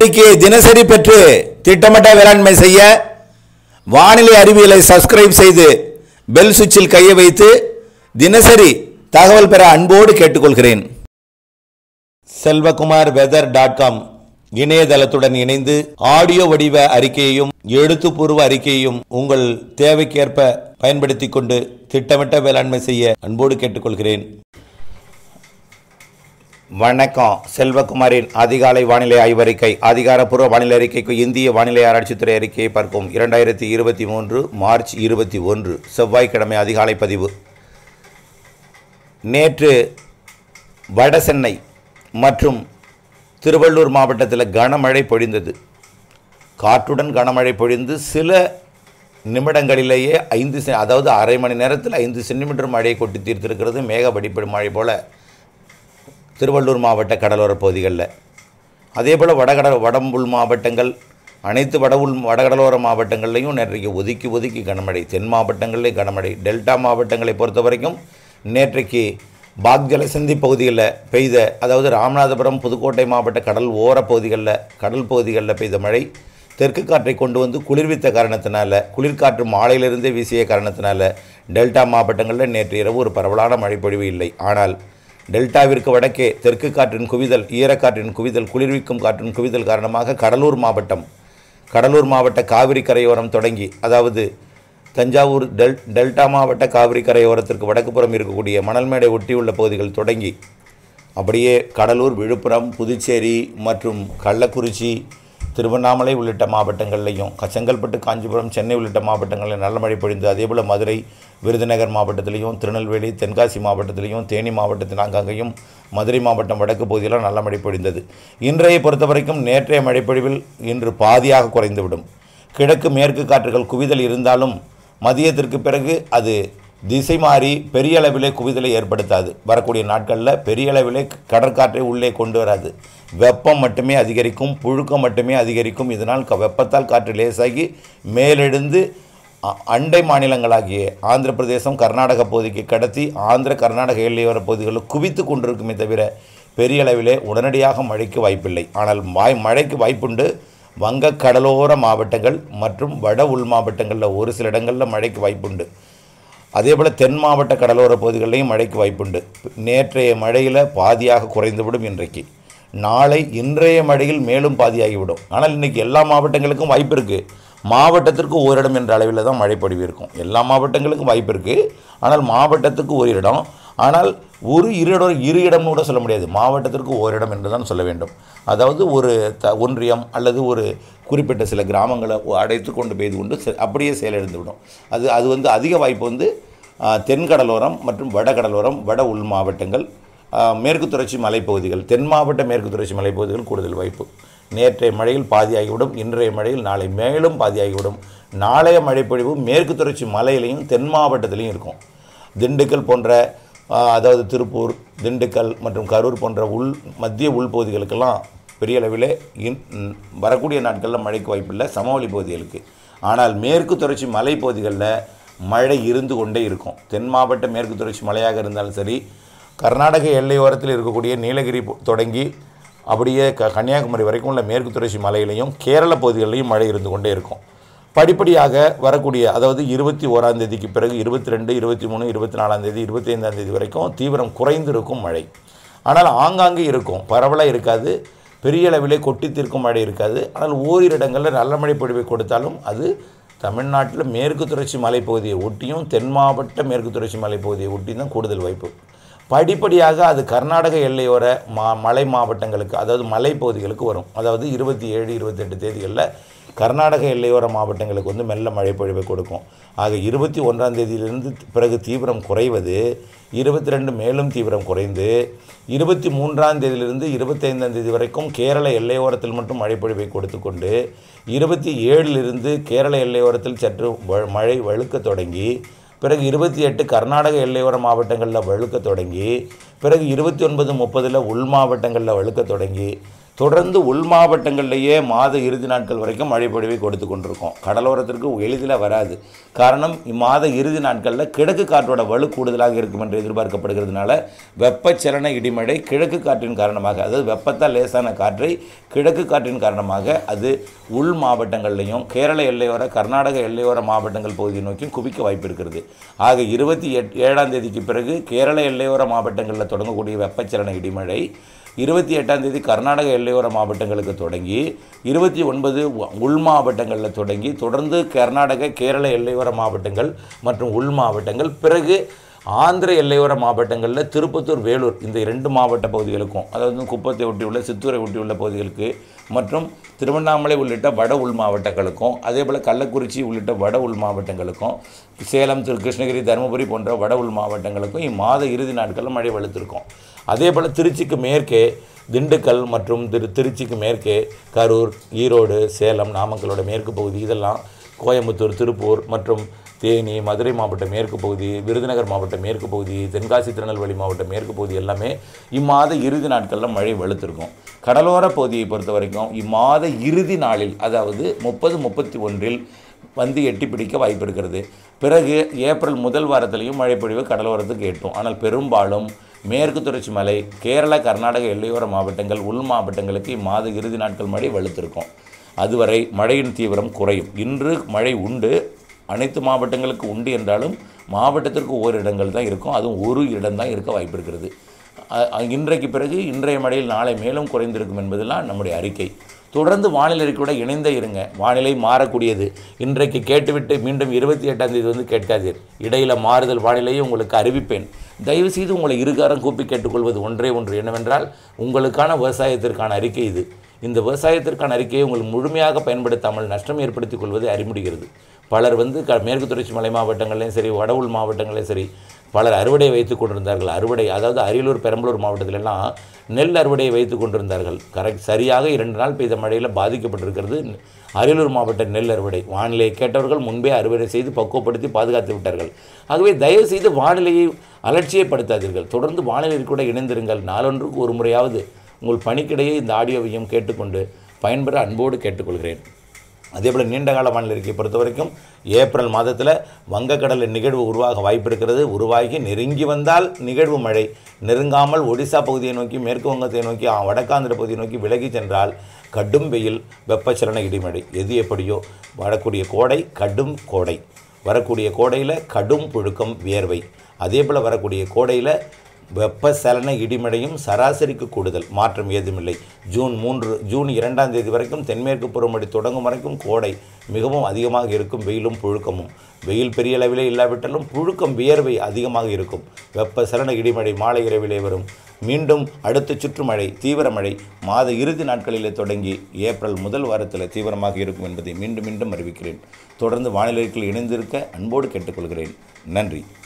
இன்னைக்கு தினசரி பெற்று திட்டமிட்ட வேளாண்மை செய்ய வானிலை அறிவியலை சப்ஸ்கிரைப் செய்து பெல் சுவிட்சில் கையை வைத்து தினசரி தகவல் பெற அன்போடு கேட்டுக்கொள்கிறேன் செல்வகுமார் வெதர் டாட் காம் இணையதளத்துடன் இணைந்து ஆடியோ வடிவ அறிக்கையையும் எழுத்துப்பூர்வ அறிக்கையையும் உங்கள் தேவைக்கேற்ப பயன்படுத்திக் கொண்டு திட்டமிட்ட வேளாண்மை செய்ய அன்போடு கேட்டுக்கொள்கிறேன் வணக்கம் செல்வகுமாரின் அதிகாலை வானிலை ஆய்வறிக்கை அதிகாரப்பூர்வ வானிலை அறிக்கைக்கு இந்திய வானிலை ஆராய்ச்சித்துறை அறிக்கையை பார்க்கும் இரண்டாயிரத்தி இருபத்தி மூன்று மார்ச் இருபத்தி ஒன்று செவ்வாய்க்கிழமை அதிகாலை பதிவு நேற்று வடசென்னை மற்றும் திருவள்ளூர் மாவட்டத்தில் கனமழை பொழிந்தது காற்றுடன் கனமழை பொழிந்து சில நிமிடங்களிலேயே ஐந்து செ அதாவது அரை மணி நேரத்தில் ஐந்து சென்டிமீட்டர் மழையை கொட்டி தீர்த்திருக்கிறது மேக வடிப்படி மழை போல திருவள்ளூர் மாவட்ட கடலோர பகுதிகளில் அதே போல் வடகடல் வடம்புள் மாவட்டங்கள் அனைத்து வடவுள் வடகடலோர மாவட்டங்கள்லையும் நேற்றைக்கு ஒதுக்கி ஒதுக்கி கனமழை தென் மாவட்டங்களிலே கனமழை டெல்டா மாவட்டங்களை பொறுத்த வரைக்கும் நேற்றைக்கு பாக்ஜலசந்தி பகுதிகளில் பெய்த அதாவது ராமநாதபுரம் புதுக்கோட்டை மாவட்ட கடல் ஓர பகுதிகளில் கடல் பகுதிகளில் பெய்த மழை தெற்கு காற்றை கொண்டு வந்து குளிர்வித்த காரணத்தினால குளிர்காற்று மாலையிலிருந்தே வீசிய காரணத்தினால டெல்டா மாவட்டங்களில் நேற்று இரவு ஒரு பரவலான மழைப்பொழிவு இல்லை ஆனால் டெல்டாவிற்கு வடக்கே தெற்கு காற்றின் குவிதல் ஈரக்காற்றின் குவிதல் குளிர்விக்கும் காற்றின் குவிதல் காரணமாக கடலூர் மாவட்டம் கடலூர் மாவட்ட காவிரி கரையோரம் தொடங்கி அதாவது தஞ்சாவூர் டெல் டெல்டா மாவட்ட காவிரி கரையோரத்திற்கு வடக்கு புறம் இருக்கக்கூடிய மணல்மேடை ஒட்டியுள்ள பகுதிகள் தொடங்கி அப்படியே கடலூர் விழுப்புரம் புதுச்சேரி மற்றும் கள்ளக்குறிச்சி திருவண்ணாமலை உள்ளிட்ட மாவட்டங்கள்லையும் செங்கல்பட்டு காஞ்சிபுரம் சென்னை உள்ளிட்ட மாவட்டங்களில் நல்ல மழை பொழிந்து அதேபோல் மதுரை விருதுநகர் மாவட்டத்திலையும் திருநெல்வேலி தென்காசி மாவட்டத்திலையும் தேனி மாவட்டத்தின் ஆங்காங்கேயும் மதுரை மாவட்டம் வடக்கு பகுதியிலும் நல்ல மழை பொழிந்தது இன்றைய பொறுத்த வரைக்கும் நேற்றைய மழைப்பொழிவில் இன்று பாதியாக குறைந்துவிடும் கிழக்கு மேற்கு காற்றுகள் குவிதல் இருந்தாலும் மதியத்திற்கு பிறகு அது திசை மாறி பெரிய அளவிலே குவிதலை ஏற்படுத்தாது வரக்கூடிய நாட்களில் பெரிய அளவிலே கடற்காற்றை உள்ளே கொண்டு வராது வெப்பம் மட்டுமே அதிகரிக்கும் புழுக்கம் மட்டுமே அதிகரிக்கும் இதனால் க- வெப்பத்தால் காற்று லேசாகி மேலெழுந்து அ- அண்டை மாநிலங்களாகிய ஆந்திர பிரதேசம் கர்நாடக பகுதிக்கு கடத்தி ஆந்திர கர்நாடக எல்லையோர பகுதிகளில் குவித்து கொண்டிருக்குமே தவிர பெரிய அளவிலே உடனடியாக மழைக்கு வாய்ப்பில்லை ஆனால் வாய் மழைக்கு வாய்ப்புண்டு வங்க கடலோர மாவட்டங்கள் மற்றும் வட உள் மாவட்டங்களில் ஒரு சில இடங்களில் மழைக்கு வாய்ப்புண்டு அதே போல் தென் மாவட்ட கடலோர பகுதிகளிலையும் மழைக்கு வாய்ப்புண்டு நேற்றைய மழையில் பாதியாக குறைந்துவிடும் இன்றைக்கு நாளை இன்றைய மழையில் மேலும் பாதியாகிவிடும் ஆனால் இன்றைக்கி எல்லா மாவட்டங்களுக்கும் வாய்ப்பு இருக்குது மாவட்டத்திற்கு ஓரிடம் என்ற அளவில் தான் மழை பொழிவு இருக்கும் எல்லா மாவட்டங்களுக்கும் வாய்ப்பு இருக்குது ஆனால் மாவட்டத்துக்கு ஒரு இடம் ஆனால் ஒரு இரு இடம் இரு இடம்னு கூட சொல்ல முடியாது மாவட்டத்திற்கு ஓரிடம் என்று தான் சொல்ல வேண்டும் அதாவது ஒரு த ஒன்றியம் அல்லது ஒரு குறிப்பிட்ட சில கிராமங்களை அடைத்து கொண்டு பெய்து கொண்டு செ- அப்படியே செயலிழந்து விடும் அது அது வந்து அதிக வாய்ப்பு வந்து ஆ, தென்கடலோரம் மற்றும் வடகடலோரம் வட உள் மாவட்டங்கள் ஆ, மேற்கு தொடர்ச்சி மலைப்பகுதிகள் தென் மாவட்ட மேற்கு தொடர்ச்சி மலைப்பகுதிகள் கூடுதல் வாய்ப்பு நேற்றைய மழையில் பாதியாகிவிடும் இன்றைய மழையில் நாளை மேலும் பாதியாகிவிடும் நாளைய மழைப்பொழிவு மேற்கு தொடர்ச்சி மலையிலையும் தென் மாவட்டத்திலையும் இருக்கும் திண்டுக்கல் போன்ற ஆ, அதாவது திருப்பூர் திண்டுக்கல் மற்றும் கரூர் போன்ற உள் மத்திய உள்பகுதிகளுக்கெல்லாம் பெரிய அளவில் இன் ம், வரக்கூடிய நாட்களில் மழைக்கு வாய்ப்பில்லை சமவெளி பகுதிகளுக்கு ஆனால் மேற்கு தொடர்ச்சி மலைப்பகுதிகளில் மழை இருந்து கொண்டே இருக்கும் தென் மாவட்ட மேற்கு தொடர்ச்சி மலையாக இருந்தாலும் சரி கர்நாடக எல்லையோரத்தில் இருக்கக்கூடிய நீலகிரி பொ- தொடங்கி அப்படியே க கன்னியாகுமரி வரைக்கும் உள்ள மேற்கு தொடர்ச்சி மலையிலையும் கேரள பகுதிகளிலையும் மழை இருந்து கொண்டே இருக்கும் படிப்படியாக வரக்கூடிய அதாவது இருபத்தி ஓராம் தேதிக்கு பிறகு இருபத்தி ரெண்டு இருபத்தி மூணு இருபத்தி நாலாம் தேதி இருபத்தி ஐந்தாம் தேதி வரைக்கும் தீவிரம் குறைந்திருக்கும் மழை ஆனால் ஆங்காங்கே இருக்கும் பரவலாக இருக்காது பெரிய அளவிலே கொட்டி தீர்க்கும் மழை இருக்காது ஆனால் ஓரிரு இடங்களில் நல்ல மழை பொழிவை கொடுத்தாலும் அது தமிழ்நாட்டில் மேற்கு தொடர்ச்சி மலைப்பகுதியை ஒட்டியும் தென் மாவட்ட மேற்கு தொடர்ச்சி மலைப்பகுதியை ஒட்டியும் தான் கூடுதல் வாய்ப்பு படிப்படியாக அது கர்நாடக எல்லையோர மா மலை மாவட்டங்களுக்கு அதாவது மலைப்பகுதிகளுக்கு வரும் அதாவது இருபத்தி ஏழு இருபத்தெட்டு தேதிகளில் கர்நாடக எல்லையோர மாவட்டங்களுக்கு வந்து மெல்ல மழை பொழிவை கொடுக்கும் ஆக இருபத்தி ஒன்றாம் தேதியிலிருந்து பிறகு தீவிரம் குறைவது இருபத்தி ரெண்டு மேலும் தீவிரம் குறைந்து இருபத்தி மூன்றாம் தேதியிலிருந்து இருபத்தைந்தாம் தேதி வரைக்கும் கேரள எல்லையோரத்தில் மட்டும் மழை பொழிவை கொடுத்து கொண்டு இருபத்தி ஏழிலிருந்து கேரள எல்லையோரத்தில் சற்று வ- மழை வழுக்கத் தொடங்கி பிறகு இருபத்தி எட்டு கர்நாடக எல்லையோர மாவட்டங்களில் வழுக்க தொடங்கி பிறகு இருபத்தி ஒன்பது முப்பதில் உள் மாவட்டங்களில் வழுக்க தொடங்கி தொடர்ந்து உள் மாவட்டங்கள்லேயே மாத இறுதி நாட்கள் வரைக்கும் மழை பொழிவை கொடுத்து கொண்டிருக்கோம் கடலோரத்திற்கு எளிதில் வராது காரணம் இம்மாத இறுதி நாட்களில் கிழக்கு காற்றோட வலு கூடுதலாக இருக்கும் என்று எதிர்பார்க்கப்படுகிறதுனால வெப்பச்சலன இடிமழை கிழக்கு காற்றின் காரணமாக அதாவது வெப்பத்தால் லேசான காற்றை கிழக்கு காற்றின் காரணமாக அது உள் மாவட்டங்கள்லையும் கேரள எல்லையோர கர்நாடக எல்லையோர மாவட்டங்கள் பகுதியை நோக்கி குவிக்க வாய்ப்பு இருக்கிறது ஆக இருபத்தி எட் ஏழாம் தேதிக்கு பிறகு கேரள எல்லையோர மாவட்டங்களில் தொடங்கக்கூடிய வெப்பச்சலன இடிமழை இருபத்தி எட்டாம் தேதி கர்நாடக எல்லையோர மாவட்டங்களுக்கு தொடங்கி இருபத்தி ஒன்பது உள் மாவட்டங்களில் தொடங்கி தொடர்ந்து கர்நாடக கேரள எல்லையோர மாவட்டங்கள் மற்றும் உள் மாவட்டங்கள் பிறகு ஆந்திர எல்லையோர மாவட்டங்களில் திருப்பத்தூர் வேலூர் இந்த இரண்டு மாவட்ட பகுதிகளுக்கும் அதாவது குப்பத்தை ஒட்டியுள்ள சித்தூரை ஒட்டியுள்ள பகுதிகளுக்கு மற்றும் திருவண்ணாமலை உள்ளிட்ட வட உள் மாவட்டங்களுக்கும் அதே போல் கள்ளக்குறிச்சி உள்ளிட்ட வட உள் மாவட்டங்களுக்கும் சேலம் திரு கிருஷ்ணகிரி தருமபுரி போன்ற வட உள் மாவட்டங்களுக்கும் இம்மாத இறுதி நாட்களில் மழை வலுத்திருக்கும் அதே போல் திருச்சிக்கு மேற்கே திண்டுக்கல் மற்றும் திரு திருச்சிக்கு மேற்கே கரூர் ஈரோடு சேலம் நாமக்கலோட மேற்கு பகுதி இதெல்லாம் கோயம்புத்தூர் திருப்பூர் மற்றும் தேனி மதுரை மாவட்ட மேற்கு பகுதி விருதுநகர் மாவட்ட மேற்கு பகுதி தென்காசி திருநெல்வேலி மாவட்ட மேற்கு பகுதி எல்லாமே இம்மாத இறுதி நாட்களில் மழை வலுத்திருக்கும் கடலோர பகுதியை பொறுத்த வரைக்கும் இம்மாத இறுதி நாளில் அதாவது முப்பது முப்பத்தி ஒன்றில் வந்து எட்டி பிடிக்க வாய்ப்பு இருக்கிறது பிறகு ஏப்ரல் முதல் வாரத்திலையும் மழை பொழிவு கடலோரத்துக்கு எட்டும் ஆனால் பெரும்பாலும் மேற்கு தொடர்ச்சி மலை கேரளா கர்நாடக எல்லையோர மாவட்டங்கள் உள் மாவட்டங்களுக்கு இம்மாத இறுதி நாட்கள் மழை வலுத்திருக்கும் அதுவரை மழையின் தீவிரம் குறையும் இன்று மழை உண்டு அனைத்து மாவட்டங்களுக்கு உண்டு என்றாலும் மாவட்டத்திற்கு ஓரிடங்கள் தான் இருக்கும் அதுவும் ஒரு இடம் தான் இருக்க வாய்ப்பு இருக்கிறது அ- அ- இன்றைக்கு பிறகு இன்றைய மழையில் நாளை மேலும் குறைந்திருக்கும் என்பதெல்லாம் நம்முடைய அறிக்கை தொடர்ந்து வானிலை அறிக்கையோட இணைந்தே இருங்க வானிலை மாறக்கூடியது இன்றைக்கு கேட்டுவிட்டு மீண்டும் இருபத்தி எட்டாம் தேதி வந்து கேட்காதீர் இடையில மாறுதல் வானிலையை உங்களுக்கு அறிவிப்பேன் தயவு செய்து உங்களை இருகாரம் கூப்பி கேட்டுக்கொள்வது ஒன்றே ஒன்று என்னவென்றால் உங்களுக்கான விவசாயத்திற்கான அறிக்கை இது இந்த விவசாயத்திற்கான அறிக்கையை உங்கள் முழுமையாக பயன்படுத்தாமல் நஷ்டம் ஏற்படுத்திக் கொள்வது அறிமுடிகிறது பலர் வந்து க மேற்கு தொடர்ச்சி மலை மாவட்டங்கள்லையும் சரி வட உள் மாவட்டங்களையும் சரி பலர் அறுவடை வைத்து கொண்டிருந்தார்கள் அறுவடை அதாவது அரியலூர் பெரம்பலூர் மாவட்டத்திலெல்லாம் நெல் அறுவடையை வைத்து கொண்டிருந்தார்கள் கரெக்ட் சரியாக இரண்டு நாள் பெய்த மழையில் பாதிக்கப்பட்டிருக்கிறது அரியலூர் மாவட்ட நெல் அறுவடை வானிலை கேட்டவர்கள் முன்பே அறுவடை செய்து பக்குவப்படுத்தி பாதுகாத்து விட்டார்கள் ஆகவே தயவு செய்து வானிலையை அலட்சியப்படுத்தாதீர்கள் தொடர்ந்து வானிலை கூட இணைந்திருங்கள் நாளொன்றுக்கு ஒரு முறையாவது உங்கள் பணிக்கிடையே இந்த ஆடியோவையும் கேட்டுக்கொண்டு பயன்பெற அன்போடு கேட்டுக்கொள்கிறேன் அதே போல் நீண்டகால வானிலை அறிக்கையை பொறுத்த வரைக்கும் ஏப்ரல் மாதத்தில் வங்கக்கடலில் நிகழ்வு உருவாக வாய்ப்பு இருக்கிறது உருவாகி நெருங்கி வந்தால் நிகழ்வு மழை நெருங்காமல் ஒடிசா பகுதியை நோக்கி மேற்கு வங்கத்தை நோக்கி ஆ, வடக்காந்திர பகுதியை நோக்கி விலகி சென்றால் கடும் வெயில் வெப்பச்சலன இடிமழை எது எப்படியோ வரக்கூடிய கோடை கடும் கோடை வரக்கூடிய கோடையில் கடும் புழுக்கம் வியர்வை அதே போல் வரக்கூடிய கோடையில் வெப்பசலன இடிமழையும் சராசரிக்கு கூடுதல் மாற்றம் ஏதுமில்லை ஜூன் மூன்று ஜூன் இரண்டாம் தேதி வரைக்கும் தென்மேற்கு பருவமழை தொடங்கும் வரைக்கும் கோடை மிகவும் அதிகமாக இருக்கும் வெயிலும் புழுக்கமும் வெயில் பெரிய அளவிலே இல்லாவிட்டாலும் புழுக்கம் வியர்வை அதிகமாக இருக்கும் வெப்பசலன இடிமழை மாலை இரவிலே வரும் மீண்டும் அடுத்த சுற்று மழை தீவிர மழை மாத இறுதி நாட்களிலே தொடங்கி ஏப்ரல் முதல் வாரத்தில் தீவிரமாக இருக்கும் என்பதை மீண்டும் மீண்டும் அறிவிக்கிறேன் தொடர்ந்து வானிலைகள் இணைந்திருக்க அன்போடு கேட்டுக்கொள்கிறேன் நன்றி